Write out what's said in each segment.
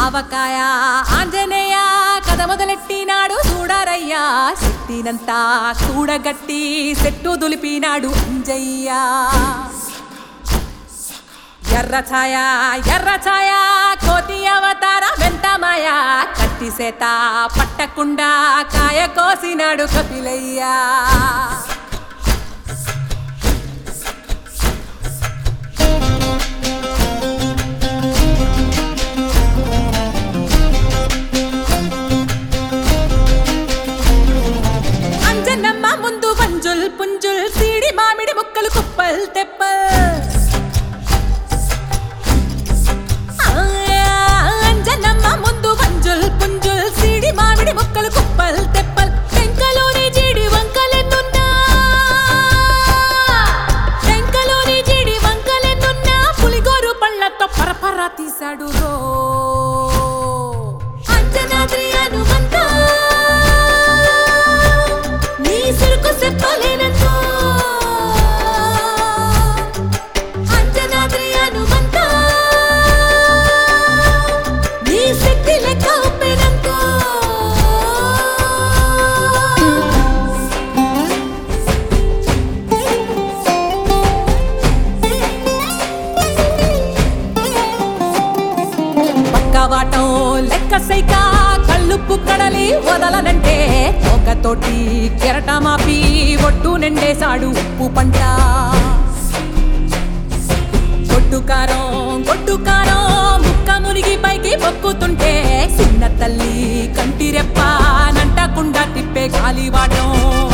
ఆవకాయ ఆంజనేయ కథ మొదలెట్టినాడు చూడరయ్యా శక్తినంతా చూడగట్టి చెట్టు దులిపినాడు అంజయ్య ఎర్ర ఛాయ ఎర్ర ఛాయ కోతి అవతార వెంటమాయ కత్తి సేత పట్టకుండా కాయ కోసినాడు కపిలయ్యా అంజనమ్మ ముందు వంజుల్ పుంజుల్ సీడి మామిడి ముక్కలు కుప్పల్ తెప్పల్ ఆ, అంజనమ్మ ముందు వంజుల్ పుంజుల్ సీడి మామిడి ముక్కలు కుప్పల్ తెప్పల్ టెంకలోని జీడి వంకలెన్నున్నా టెంకలోని జీడి వంకలెన్నున్నా పులిగోరు పళ్ళతో పరపర తీశాడు రో అంజనాద్రి హనుమంతా నీ సురుకు చెప్పలేనంతో అంజనాద్రి హనుమంత నీ శక్తి లెక్క ఒప్పెనంతో పక్కవాటం లెక్క సైక కళ్ళుప్పు కడలి వదలనంటే తోకతోటి కెరటమాపి ఒట్టు నిండేశాడు ఉప్పు పంట గొడ్డుకారం గొడ్డుకారం ముక్క మునిగి పైకి పొక్కుతుంటే చిన్న తల్లి కంటి రెప్ప నంటకుండా తిప్పే గాలివాటం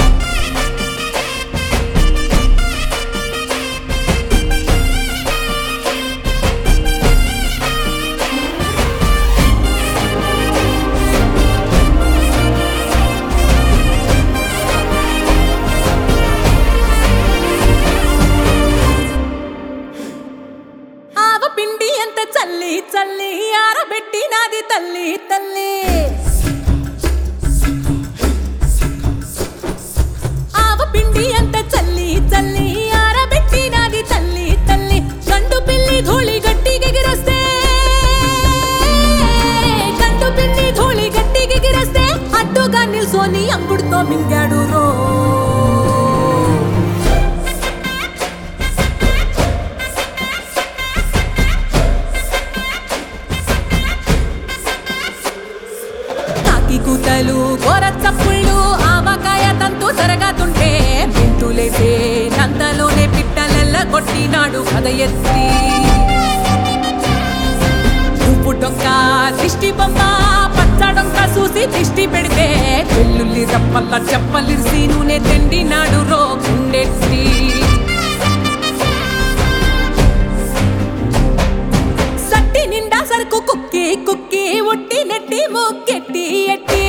ఆవ పిండి ఎంత చల్లి చల్లి ఆరబెట్టి నాది తల్లి తల్లి ఆవ పిండి ఎంత చల్లి చల్లి ఆరబెట్టి నాది తల్లి తల్లి గండు పిల్లి ధూళి గట్టి ఎగిరొస్తే గండు పిల్లి ధూళి గట్టి ఎగిరొస్తే అడ్డుగా నిల్సోని అంగుడుతో మింగాడు రో కాకి కూతలు గోర చప్పుళ్ళు ఆవకాయ తంతు జరగతుంటే మింటులేసే నంతలోనే పిట్టలెల్ల కొట్టినాడు కథ ఎత్తి ఉప్పు డొక్క దిష్టి బొమ్మ పచ్చడొక్క చూసి దిష్టి పెడితే వెల్లుల్లి రప్పల్ల చెప్పలిరిసి నూనె తెండినాడు రో గుండెత్తి సట్టి నిండా సరుకు కుక్కి కుక్కి ఒట్టి నెట్టి ముక్కెట్టి ఎట్టి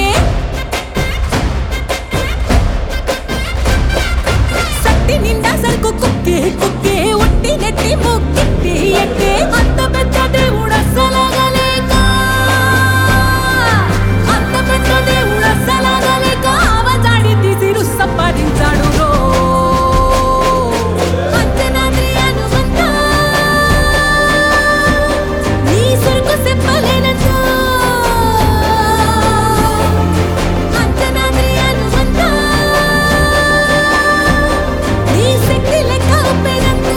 సట్టి నిండా సరుకు కుక్కి కుక్కి ఒట్టి నెట్టి ముక్కెట్టి ఎట్టి అంత పెద్ద దేవుడు అస్సలగలేక అంత పెద్ద దేవుడు అస్సలగలేక ఆవజాడి తీసి సంపాదించాడు రో అంజనాద్రి హనుమంత నీ సరుకు చెప్పలేనంతో అంజనాద్రి హనుమంత నీ శక్తి లెక్క ఒప్పెనంతో